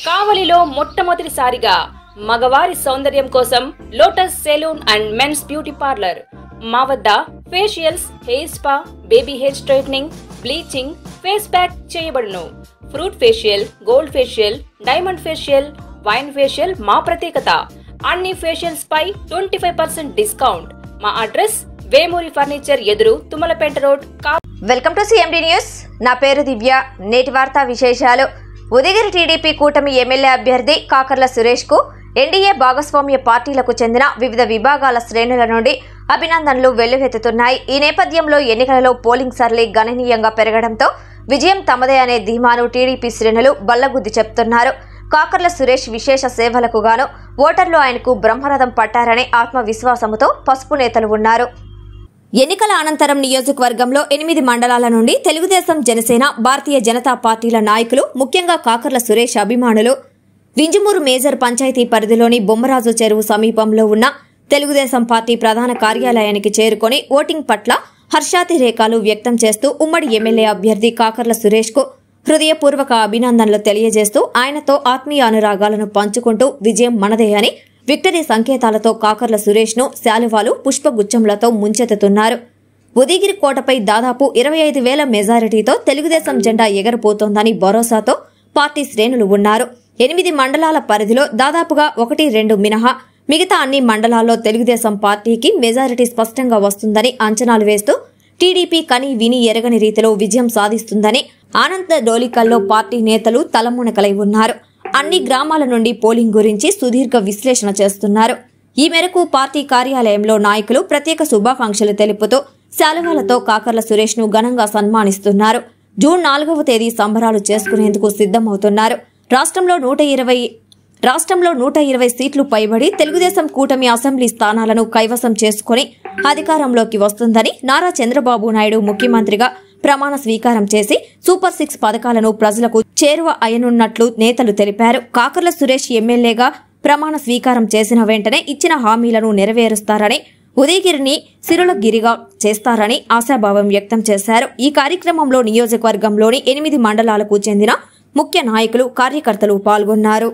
కావలిలో మొట్టమొదటిసారిగా మగవారి సౌందర్యం కోసం Lotus salon and men's beauty parlour మా వద్ద facials hair spa baby hair straightening bleaching face pack చేయబడును fruit facial gold facial diamond facial wine facial మా ప్రత్యేకత అన్ని ఫేషియల్స్ పై ట్వంటీ ఫైవ్ పర్సెంట్ డిస్కౌంట్ మా అడ్రస్ వేమూరి ఫర్నిచర్ ఎదురు తుమ్మలపేట రోడ్ కా వెల్కమ్ టు సిఎండి న్యూస్ నా పేరు దివ్య నేటి వార్తా విశేషాలు ఉదయగిరి టీడీపీ కూటమి ఎమ్మెల్యే అభ్యర్థి కాకర్ల సురేష్ కు ఎన్డీఏ భాగస్వామ్య పార్టీలకు చెందిన వివిధ విభాగాల శ్రేణుల నుండి అభినందనలు వెల్లువెత్తుతున్నాయి ఈ నేపథ్యంలో ఎన్నికలలో పోలింగ్ సరళి గణనీయంగా పెరగడంతో విజయం తమదే అనే ధీమాను టీడీపీ శ్రేణులు బల్లగుద్ది చెప్తున్నారు కాకర్ల సురేష్ విశేష సేవలకు గాను ఓటర్లు ఆయనకు బ్రహ్మరథం పట్టారనే ఆత్మవిశ్వాసముతో పసుపు నేతలు ఉన్నారు ఎన్నికల అనంతరం నియోజకవర్గంలో ఎనిమిది మండలాల నుండి తెలుగుదేశం జనసేన భారతీయ జనతా పార్టీల నాయకులు ముఖ్యంగా కాకర్ల సురేష్ అభిమానులు వింజమూరు మేజర్ పంచాయతీ పరిధిలోని బొమ్మరాజు చెరువు సమీపంలో ఉన్న తెలుగుదేశం పార్టీ ప్రధాన కార్యాలయానికి చేరుకొని ఓటింగ్ పట్ల హర్షాతిరేకాలు వ్యక్తం చేస్తూ ఉమ్మడి ఎమ్మెల్యే అభ్యర్థి కాకర్ల సురేష్ కు హృదయపూర్వక అభినందనలు తెలియజేస్తూ ఆయనతో ఆత్మీయ అనురాగాలను పంచుకుంటూ విజయం మనదే అని విక్టరీ సంకేతాలతో కాకర్ల సురేష్ ను శాలువాలు పుష్పగుచ్చములతో ముంచెత్తుతున్నారు ఉదయగిరి కోటపై దాదాపు ఇరవై ఐదు వేల మెజారిటీతో తెలుగుదేశం జెండా ఎగరపోతోందని భరోసాతో పార్టీ శ్రేణులు ఉన్నారు ఎనిమిది మండలాల పరిధిలో దాదాపుగా ఒకటి రెండు మినహా మిగతా అన్ని మండలాల్లో తెలుగుదేశం పార్టీకి మెజారిటీ స్పష్టంగా వస్తుందని అంచనాలు వేస్తూ టీడీపీ కని విని ఎరగని రీతిలో విజయం సాధిస్తుందని ఆనంద డోలికల్లో పార్టీ నేతలు తలమునకలై ఉన్నారు అన్ని గ్రామాల నుండి పోలింగ్ గురించి సుదీర్ఘ విశ్లేషణ చేస్తున్నారు ఈ మేరకు పార్టీ కార్యాలయంలో నాయకులు ప్రత్యేక శుభాకాంక్షలు తెలుపుతూ శాలువాలతో కాకర్ల సురేష్ ను ఘనంగా సన్మానిస్తున్నారు జూన్ నాలుగవ తేదీ సంబరాలు చేసుకునేందుకు సిద్ధమవుతున్నారు రాష్ట్రంలో నూట ఇరవై రాష్ట్రంలో నూట ఇరవై సీట్లు పైబడి తెలుగుదేశం కూటమి అసెంబ్లీ స్థానాలను కైవసం చేసుకుని అధికారంలోకి వస్తుందని నారా చంద్రబాబు నాయుడు ముఖ్యమంత్రిగా ప్రమాణ స్వీకారం చేసి సూపర్ సిక్స్ పథకాలను ప్రజలకు చేరువ అయనున్నట్లు నేతలు తెలిపారు కాకర్ల సురేష్ ఎమ్మెల్యేగా ప్రమాణ స్వీకారం చేసిన వెంటనే ఇచ్చిన హామీలను నెరవేరుస్తారని ఉదయగిరిని సిరులగిరిగా చేస్తారని ఆశాభావం వ్యక్తం చేశారు ఈ కార్యక్రమంలో నియోజకవర్గంలోని ఎనిమిది మండలాలకు చెందిన ముఖ్య నాయకులు కార్యకర్తలు పాల్గొన్నారు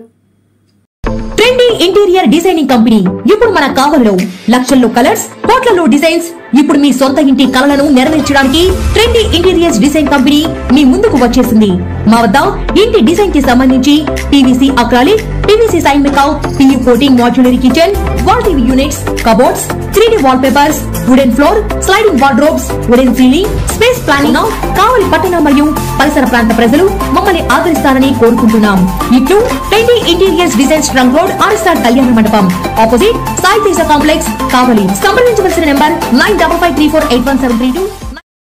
ట్రెండీ ఇంటీరియర్ డిజైనింగ్ కంపెనీ ఇప్పుడు మన కావలిలో లక్షల్లో కలర్స్ కోట్లలో డిజైన్స్ ఇప్పుడు మీ సొంత ఇంటి కలలను నెరవేర్చడానికి ట్రెండీ ఇంటీరియర్స్ డిజైన్ కంపెనీ మీ ముందుకు వచ్చేసింది మా వద్ద ఇంటి డిజైన్ కి సంబంధించి PVC acrylic PVC sign make out PU coating modular kitchen wall TV units cupboards three D wallpapers wooden floor sliding wardrobes wooden ceiling space planning Kavali పట్టణ మరియు పరిసర ప్రాంత ప్రజలు మమ్మల్ని ఆదరిస్తారని కోరుకుంటున్నాం ఇట్లు twenty interiors designs trunk road RSR Kalyana Mandapam opposite Sai Teja complex Kavali సంప్రదించవలసిన number nine double five three four eight one seven three two